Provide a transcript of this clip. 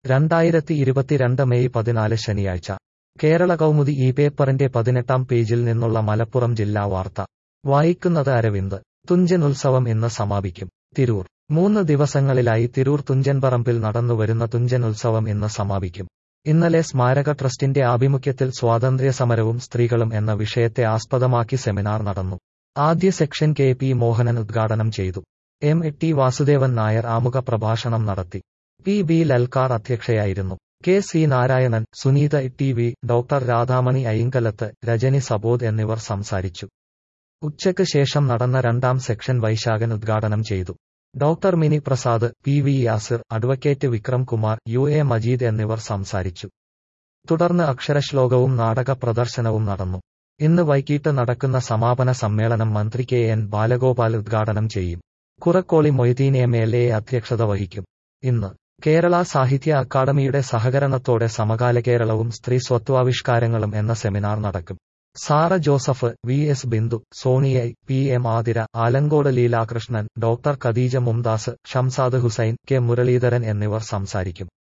രണ്ടായിരത്തി ഇരുപത്തിരണ്ട് മെയ് പതിനാല് ശനിയാഴ്ച കേരള കൗമുദി ഈ പേപ്പറിന്റെ പതിനെട്ടാം പേജിൽ നിന്നുള്ള മലപ്പുറം ജില്ലാ വാർത്ത വായിക്കുന്നത് അരവിന്ദ് തുഞ്ചൻ ഉത്സവം ഇന്ന് സമാപിക്കും തിരൂർ മൂന്ന് ദിവസങ്ങളിലായി തിരൂർ തുഞ്ചൻപറമ്പിൽ നടന്നുവരുന്ന തുഞ്ചൻ ഉത്സവം ഇന്ന് സമാപിക്കും ഇന്നലെ സ്മാരക ട്രസ്റ്റിന്റെ ആഭിമുഖ്യത്തിൽ സ്വാതന്ത്ര്യ സമരവും സ്ത്രീകളും എന്ന വിഷയത്തെ ആസ്പദമാക്കി സെമിനാർ നടന്നു ആദ്യ സെക്ഷൻ കെ പി മോഹനൻ ഉദ്ഘാടനം ചെയ്തു എം ടി വാസുദേവൻ നായർ ആമുഖ പ്രഭാഷണം നടത്തി പി ബി ലൽക്കാർ അധ്യക്ഷയായിരുന്നു K C Narayanan Suneetha T V doctor Radhamani Ayinkalath Rajani Sabodh എന്നിവർ സംസാരിച്ചു ഉച്ചയ്ക്ക് ശേഷം നടന്ന രണ്ടാം സെക്ഷൻ വൈശാഖൻ ഉദ്ഘാടനം ചെയ്തു doctor Mini Prasad P V Yasir advocate Vikram Kumar U A Majeed എന്നിവർ സംസാരിച്ചു തുടർന്ന് അക്ഷരശ്ലോകവും നാടക പ്രദർശനവും നടന്നു ഇന്ന് വൈകിട്ട് നടക്കുന്ന സമാപന സമ്മേളനം മന്ത്രി കെ എൻ ബാലഗോപാൽ ഉദ്ഘാടനം ചെയ്യും Kurakkoli Moideen M L A അധ്യക്ഷത വഹിക്കും ഇന്ന് കേരള സാഹിത്യ അക്കാദമിയുടെ സഹകരണത്തോടെ സമകാല കേരളവും സ്ത്രീ സ്വത്വാവിഷ്കാരങ്ങളും എന്ന സെമിനാർ നടക്കും സാറ ജോസഫ് വി എസ് ബിന്ദു സോണിയൈ P M Athira Alankode Leelakrishnan doctor Khadeeja Mumtaz Shamsad Hussain K Muraleedharan എന്നിവർ സംസാരിക്കും